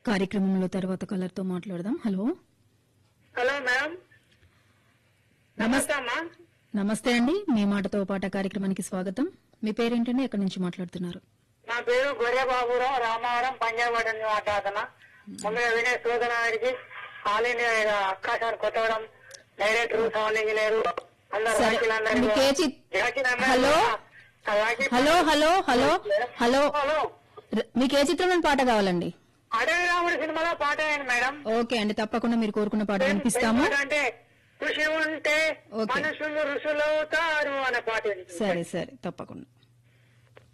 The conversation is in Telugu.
కార్యక్రమంలో తర్వాత కలర్తో మాట్లాడదాం హలో హలో మేడం నమస్తే అమ్మా నమస్తే అండి మీ మాటతో పాట కార్యక్రమానికి స్వాగతం మీ పేరేంటండి ఎక్కడి నుంచి మాట్లాడుతున్నారు నా పేరు గొర్రె బాబురావు రామవరం పంజాబ్ నుంచి మాట్లాడుతున్నా ముందుగా వినయ్ సోదనానికి ఆల్ ఇండియా ఆకాశాన్ని కొట్టడం డైరెక్టర్ సౌండ్ ఇంజనీర్ అందరు సరే వాకిలందరికీ మీకు ఏ చిత్- వాకిలందరికీ హలో ఆ వాకి- hello hello hello hello hello ర- మీకు ఏ చిత్రంలోని పాట కావాలండి అడవి రాముడి సినిమాలో పాట అయింది మేడం ఓకే అండి తప్పకుండా మీరు కోరుకున్న పాట వినిపిస్తాము పాట అంటే కృషి ఉంటే ఓకే. మనుషులు ఋషులవుతారు అనే పాట ఉంది సరే సరే తప్పకుండా